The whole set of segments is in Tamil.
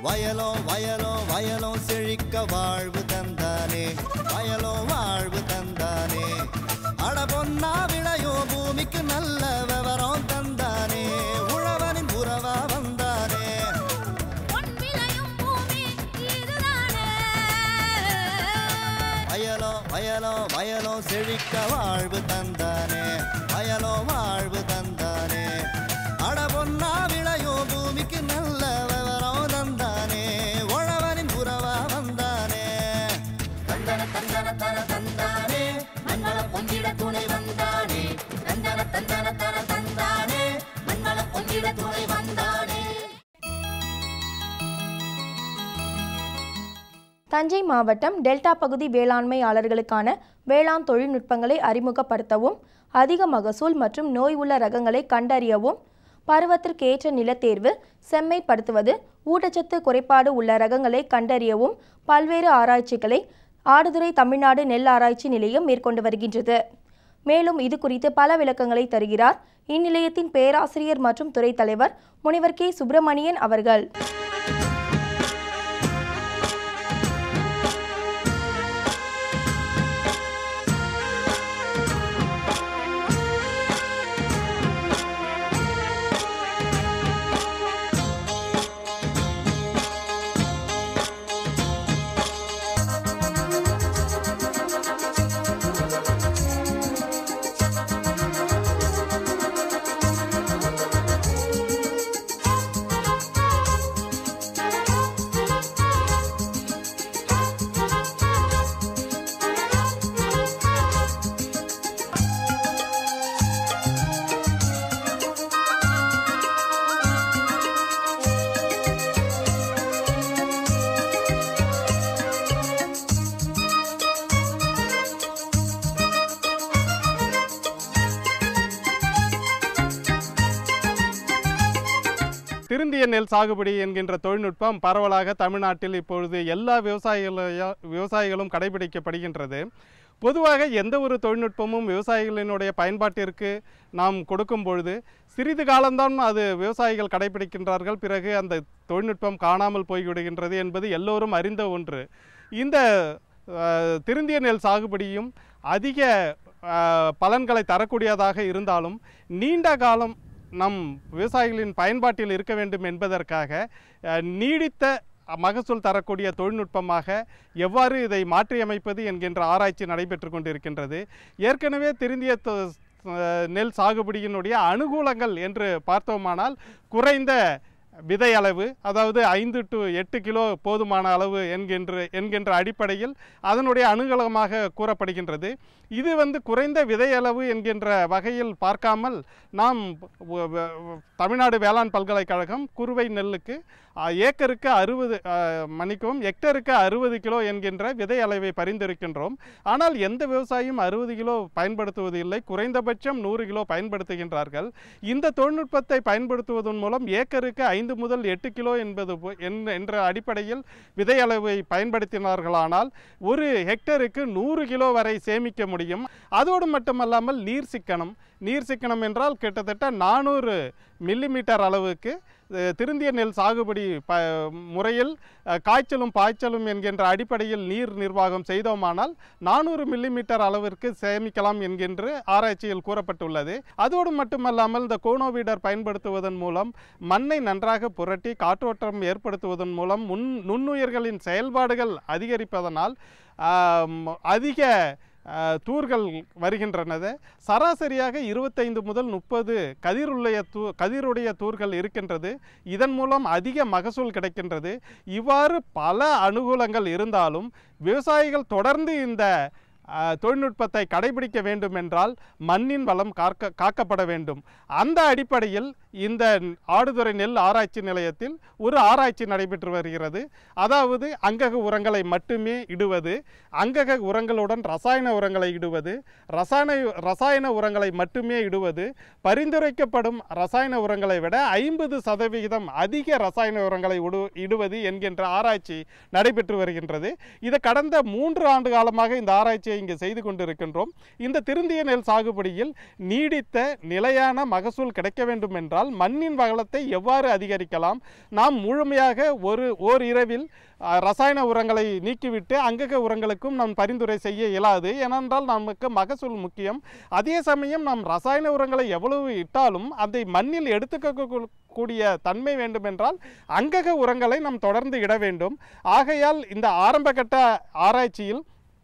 வயலோ வயலோ வயலோ செழிக்க வாழ்வு தந்தானே வயலோ வாழ்வு தந்தானே அட பொன்னா விளையோ பூமிக்கு நல்ல விவரம் தந்தானே உழவனின் உறவா வந்தானே பொன் விளையும் பூமி இதுதானே வயலோ வயலோ வயலோ செழிக்க வாழ்வு தந்தானே வயலோ வாழ்வு தந்தானே அட பொன்னா விளையோ பூமிக்கு நல்ல விவரம் தந்தானே உழவனின் உறவா வந்தானே தந்தன தந்தன தன தந்தானே மண்வள பொங்கிட துணை வந்தானே தந்தன தந்தன தன தந்தானே மண்வள பொங்கிட துணை வந்தானே தஞ்சை மாவட்டம் டெல்டா பகுதி வேளாண்மையாளர்களுக்கான வேளாண் தொழில்நுட்பங்களை அறிமுகப்படுத்தவும் அதிக மகசூல் மற்றும் நோய் உள்ள ரகங்களை கண்டறியவும் பருவத்திற்கேற்ற நிலத்தேர்வு செம்மைப்படுத்துவது ஊட்டச்சத்து குறைபாடு உள்ள ரகங்களை கண்டறியவும் பல்வேறு ஆராய்ச்சிகளை ஆடுதுறை தமிழ்நாடு நெல் ஆராய்ச்சி நிலையம் மேற்கொண்டு வருகின்றது மேலும் இது குறித்து பல விளக்கங்களை தருகிறார் இந்நிலையத்தின் பேராசிரியர் மற்றும் துறை தலைவர் முனைவர் கே சுப்பிரமணியன் அவர்கள் திருந்திய நெல் சாகுபடி என்கின்ற தொழில்நுட்பம் பரவலாக தமிழ்நாட்டில் இப்பொழுது எல்லா விவசாயிகளையும் விவசாயிகளும் கடைபிடிக்கப்படுகின்றது பொதுவாக எந்த ஒரு தொழில்நுட்பமும் விவசாயிகளினுடைய பயன்பாட்டிற்கு நாம் கொடுக்கும் பொழுது சிறிது காலம்தான் அது விவசாயிகள் கடைபிடிக்கின்றார்கள் பிறகு அந்த தொழில்நுட்பம் காணாமல் போய்விடுகின்றது என்பது எல்லோரும் அறிந்த ஒன்று இந்த அஹ், திருந்திய நெல் சாகுபடியும் அதிக அஹ், பலன்களை தரக்கூடியதாக இருந்தாலும் நீண்ட காலம் நம் விவசாயிகளின் பயன்பாட்டில் இருக்க வேண்டும் என்பதற்காக அஹ், நீடித்த மகசூல் தரக்கூடிய தொழில்நுட்பமாக எவ்வாறு இதை மாற்றியமைப்பது என்கின்ற ஆராய்ச்சி நடைபெற்று கொண்டிருக்கின்றது ஏற்கனவே திருந்திய தொ- அஹ், நெல் சாகுபடியினுடைய அனுகூலங்கள் என்று பார்த்தோமானால் குறைந்த விதை அளவு அதாவது ஐந்து டு எட்டு கிலோ போதுமான அளவு என்கின்ற என்கின்ற அடிப்படையில் அதனுடைய அனுகூலமாக கூறப்படுகின்றது இது வந்து குறைந்த விதை அளவு என்கின்ற வகையில் பார்க்காமல் நாம் வ- வ- வ- தமிழ்நாடு வேளாண் பல்கலைக்கழகம் குறுவை நெல்லுக்கு அ, ஏக்கருக்கு அறுபது மன்னிக்கவும் ஹெக்டருக்கு அறுபது கிலோ என்கின்ற விதை அளவை பரிந்துரைக்கின்றோம் ஆனால் எந்த விவசாயியும் அறுபது கிலோ பயன்படுத்துவதில்லை குறைந்தபட்சம் நூறு கிலோ பயன்படுத்துகின்றார்கள் இந்த தொழில்நுட்பத்தை பயன்படுத்துவதன் மூலம் ஏக்கருக்கு ஐந்து முதல் எட்டு கிலோ என்பது போ- என்- என்ற அடிப்படையில் விதை அளவை பயன்படுத்தினார்களானால் ஒரு ஹெக்டருக்கு நூறு கிலோ வரை சேமிக்க முடியும் அதோடு மட்டுமல்லாமல் நீர் சிக்கனம் நீர் சிக்கனம் என்றால் கிட்டத்தட்ட நானூறு மில்லிமீட்டர் அளவுக்கு அஹ், திருந்திய நெல் சாகுபடி ப முறையில் அஹ், காய்ச்சலும் பாய்ச்சலும் என்கின்ற அடிப்படையில் நீர் நிர்வாகம் செய்தோமானால் நானூறு மில்லிமீட்டர் அளவிற்கு சேமிக்கலாம் என்கின்ற ஆராய்ச்சியில் கூறப்பட்டுள்ளது அதோடு மட்டுமல்லாமல் இந்த கோனோவீடர் பயன்படுத்துவதன் மூலம் மண்ணை நன்றாக புரட்டி காற்றோட்டம் ஏற்படுத்துவதன் மூலம் முன் நுண்ணுயிர்களின் செயல்பாடுகள் அதிகரிப்பதனால் ஆம், அதிக ஆஹ், தூர்கள் வருகின்றனது சராசரியாக இருபத்தைந்து முதல் முப்பது கதிருடைய தூ கதிருடைய தூர்கள் இருக்கின்றது இதன் மூலம் அதிக மகசூல் கிடைக்கின்றது இவ்வாறு பல அனுகூலங்கள் இருந்தாலும் விவசாயிகள் தொடர்ந்து இந்த ஆஹ், தொழில்நுட்பத்தை கடைபிடிக்க வேண்டும் என்றால் மண்ணின் வளம் காக்க காக்கப்பட வேண்டும் அந்த அடிப்படையில் இந்த ஆடுதுறை நெல் ஆராய்ச்சி நிலையத்தில் ஒரு ஆராய்ச்சி நடைபெற்று வருகிறது அதாவது அங்கக உரங்களை மட்டுமே இடுவது அங்கக உரங்களுடன் ரசாயன உரங்களை இடுவது ரசாயன ரசாயன உரங்களை மட்டுமே இடுவது பரிந்துரைக்கப்படும் ரசாயன உரங்களை விட ஐம்பது சதவிகிதம் அதிக ரசாயன உரங்களை இடு இடுவது என்கின்ற ஆராய்ச்சி நடைபெற்று வருகின்றது இது கடந்த மூன்று ஆண்டு காலமாக இந்த ஆராய்ச்சியை ஆராய்ச்சியை இங்கே செய்து கொண்டிருக்கின்றோம் இந்த திருந்திய நெல் சாகுபடியில் நீடித்த நிலையான மகசூல் கிடைக்க வேண்டும் என்றால் மண்ணின் வளத்தை எவ்வாறு அதிகரிக்கலாம் நாம் முழுமையாக ஒரு ஓர் இரவில் அஹ், ரசாயன உரங்களை நீக்கிவிட்டு அங்கக உரங்களுக்கும் நாம் பரிந்துரை செய்ய இயலாது ஏனென்றால் நமக்கு மகசூல் முக்கியம் அதே சமயம் நாம் ரசாயன உரங்களை எவ்வளவு இட்டாலும் அதை மண்ணில் எடுத்துக்க கூடிய தன்மை வேண்டுமென்றால் அங்கக உரங்களை நாம் தொடர்ந்து இட வேண்டும் ஆகையால் இந்த ஆரம்பகட்ட ஆராய்ச்சியில்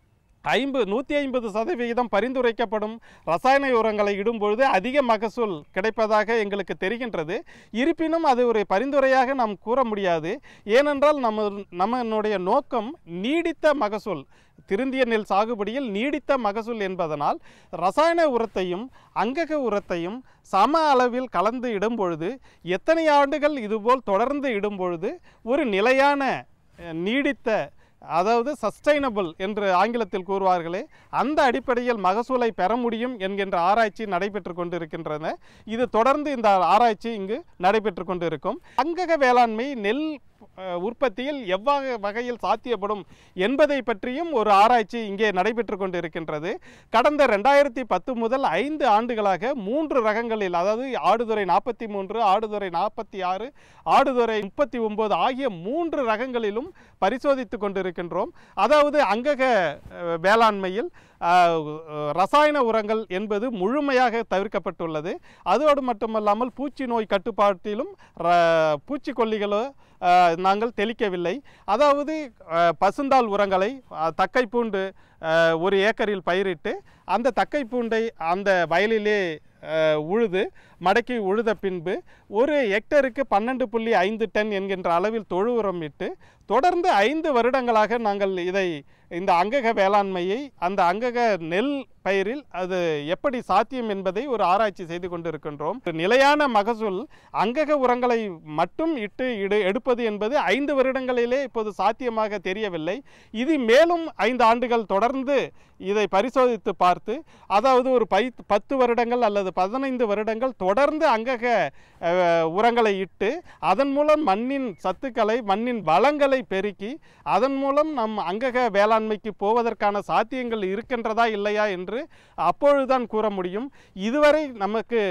ஐம்பது நூற்றி ஐம்பது சதவிகிதம் பரிந்துரைக்கப்படும் ரசாயன உரங்களை இடும்பொழுது அதிக மகசூல் கிடைப்பதாக எங்களுக்கு தெரிகின்றது இருப்பினும் அது ஒரு பரிந்துரையாக நாம் கூற முடியாது ஏனென்றால் நம்ம நம்மளுடைய நோக்கம் நீடித்த மகசூல் திருந்திய நெல் சாகுபடியில் நீடித்த மகசூல் என்பதனால் ரசாயன உரத்தையும் அங்கக உரத்தையும் சம அளவில் கலந்து இடும் பொழுது எத்தனை ஆண்டுகள் இதுபோல் தொடர்ந்து இடும் பொழுது ஒரு நிலையான அஹ், நீடித்த அதாவது சஸ்டைனபிள் என்று ஆங்கிலத்தில் கூறுவார்களே அந்த அடிப்படையில் மகசூலை பெற முடியும் என்கின்ற ஆராய்ச்சி நடைபெற்று கொண்டிருக்கின்றன இது தொடர்ந்து இந்த ஆராய்ச்சி இங்கு நடைபெற்று கொண்டிருக்கும் அங்கக வேளாண்மை நெல் அஹ், உற்பத்தியில் எவ்வாறு வகையில் சாத்தியப்படும் என்பதை பற்றியும் ஒரு ஆராய்ச்சி இங்கே நடைபெற்று கொண்டிருக்கின்றது கடந்த ரெண்டாயிரத்தி பத்து முதல் ஐந்து ஆண்டுகளாக மூன்று ரகங்களில் அதாவது ஆடுதுறை நாற்பத்தி மூன்று ஆடுதுறை நாற்பத்தி ஆறு ஆடுதுறை முப்பத்தி ஒன்பது ஆகிய மூன்று ரகங்களிலும் பரிசோதித்து கொண்டிருக்கின்றோம் அதாவது அங்கக அஹ், வேளாண்மையில் அஹ், ரசாயன உரங்கள் என்பது முழுமையாக தவிர்க்கப்பட்டுள்ளது அதோடு மட்டுமல்லாமல் பூச்சி நோய் கட்டுப்பாட்டிலும் ர- பூச்சிக்கொல்லிகளோ அஹ், நாங்கள் தெளிக்கவில்லை அதாவது அஹ், பசுந்தாள் உரங்களை அஹ், தக்கைப்பூண்டு அஹ், ஒரு ஏக்கரில் பயிரிட்டு அந்த தக்கைப்பூண்டை அந்த வயலிலே அஹ், உழுது மடக்கி உழுத பின்பு ஒரு ஹெக்டருக்கு பன்னெண்டு புள்ளி ஐந்து டன் என்கின்ற அளவில் தொழு உரம் இட்டு தொடர்ந்து ஐந்து வருடங்களாக நாங்கள் இதை இந்த அங்கக வேளாண்மையை அந்த அங்கக நெல் பயிரில் அது எப்படி சாத்தியம் என்பதை ஒரு ஆராய்ச்சி செய்து கொண்டிருக்கின்றோம் ஒரு நிலையான மகசூல் அங்கக உரங்களை மட்டும் இட்டு இடு எடுப்பது என்பது ஐந்து வருடங்களிலே இப்போது சாத்தியமாக தெரியவில்லை இது மேலும் ஐந்து ஆண்டுகள் தொடர்ந்து இதை பரிசோதித்து பார்த்து அதாவது ஒரு பை பத்து வருடங்கள் அல்லது பதினைந்து வருடங்கள் தொடர்ந்து அங்கக அஹ், உரங்களை இட்டு அதன் மூலம் மண்ணின் சத்துக்களை மண்ணின் வளங்களை பெருக்கி அதன் மூலம் நம் அங்கக வேளாண்மைக்கு போவதற்கான சாத்தியங்கள் இருக்கின்றதா இல்லையா என்று அப்பொழுதுதான் கூற முடியும் இதுவரை நமக்கு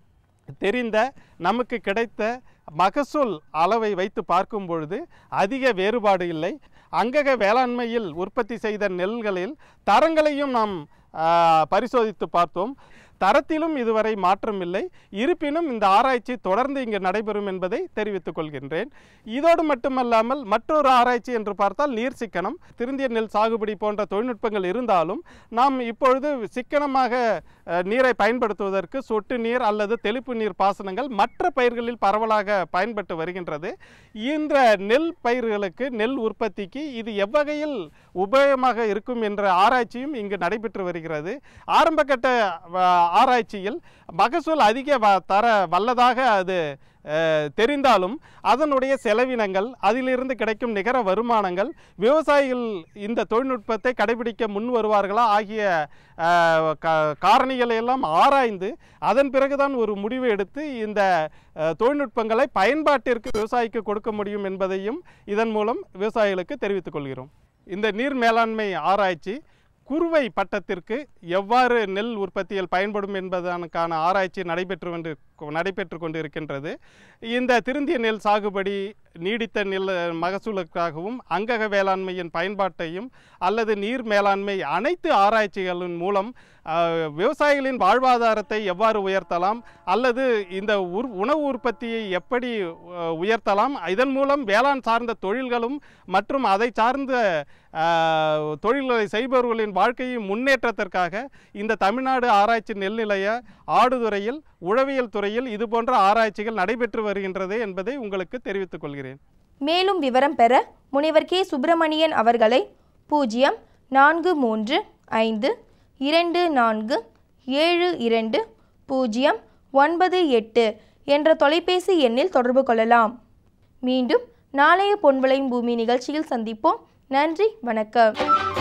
தெரிந்த நமக்கு கிடைத்த மகசூல் அளவை வைத்து பார்க்கும் பொழுது அதிக வேறுபாடு இல்லை அங்கக வேளாண்மையில் உற்பத்தி செய்த நெல்களில் தரங்களையும் நாம் ஆ, பரிசோதித்து பார்த்தோம் தரத்திலும் இதுவரை மாற்றம் இல்லை இருப்பினும் இந்த ஆராய்ச்சி தொடர்ந்து இங்கு நடைபெறும் என்பதை தெரிவித்துக் கொள்கின்றேன் இதோடு மட்டுமல்லாமல் மற்றொரு ஆராய்ச்சி என்று பார்த்தால் நீர் சிக்கனம் திருந்திய நெல் சாகுபடி போன்ற தொழில்நுட்பங்கள் இருந்தாலும் நாம் இப்பொழுது சிக்கனமாக அஹ், நீரை பயன்படுத்துவதற்கு சொட்டு நீர் அல்லது தெளிப்பு நீர் பாசனங்கள் மற்ற பயிர்களில் பரவலாக பயன்பட்டு வருகின்றது இந்த நெல் பயிர்களுக்கு நெல் உற்பத்திக்கு இது எவ்வகையில் உபயோகமாக இருக்கும் என்ற ஆராய்ச்சியும் இங்கு நடைபெற்று வருகிறது ஆரம்பகட்ட அஹ், ஆராய்ச்சியில் மகசூல் அதிக வ- தர வல்லதாக அது அஹ், தெரிந்தாலும் அதனுடைய செலவினங்கள் அதிலிருந்து கிடைக்கும் நிகர வருமானங்கள் விவசாயிகள் இந்த தொழில்நுட்பத்தை கடைபிடிக்க முன் வருவார்களா ஆகிய அஹ், கா- காரணிகளை எல்லாம் ஆராய்ந்து அதன் பிறகுதான் ஒரு முடிவு எடுத்து இந்த அஹ், தொழில்நுட்பங்களை பயன்பாட்டிற்கு விவசாயிக்கு கொடுக்க முடியும் என்பதையும் இதன் மூலம் விவசாயிகளுக்கு தெரிவித்துக் கொள்கிறோம் இந்த நீர் மேலாண்மை ஆராய்ச்சி குறுவை பட்டத்திற்கு எவ்வாறு நெல் உற்பத்தியில் பயன்படும் என்பதற்கான ஆராய்ச்சி நடைபெற்று வந்து நடைபெற்று கொண்டிருக்கின்றது இந்த திருந்திய நெல் சாகுபடி நீடித்த நெல் மகசூலுக்காகவும் அங்கக வேளாண்மையின் பயன்பாட்டையும் அல்லது நீர் மேலாண்மை அனைத்து ஆராய்ச்சிகளின் மூலம் அஹ், விவசாயிகளின் வாழ்வாதாரத்தை எவ்வாறு உயர்த்தலாம் அல்லது இந்த உர் உணவு உற்பத்தியை எப்படி அஹ், உயர்த்தலாம் இதன் மூலம் வேளாண் சார்ந்த தொழில்களும் மற்றும் அதை சார்ந்த அஹ், தொழில்களை செய்பவர்களின் வாழ்க்கையின் முன்னேற்றத்திற்காக இந்த தமிழ்நாடு ஆராய்ச்சி நெல் நிலைய ஆடுதுறையில் உழவியல் துறையில் இது போன்ற ஆராய்ச்சிகள் நடைபெற்று வருகின்றது என்பதை உங்களுக்கு தெரிவித்துக் கொள்கிறேன் மேலும் விவரம் பெற முனைவர் கே சுப்பிரமணியன் அவர்களை பூஜ்ஜியம் நான்கு மூன்று ஐந்து இரண்டு நான்கு ஏழு இரண்டு பூஜ்ஜியம் ஒன்பது எட்டு என்ற தொலைபேசி எண்ணில் தொடர்பு கொள்ளலாம் மீண்டும் நாளைய பொன்விளையும் பூமி நிகழ்ச்சியில் சந்திப்போம் நன்றி வணக்கம்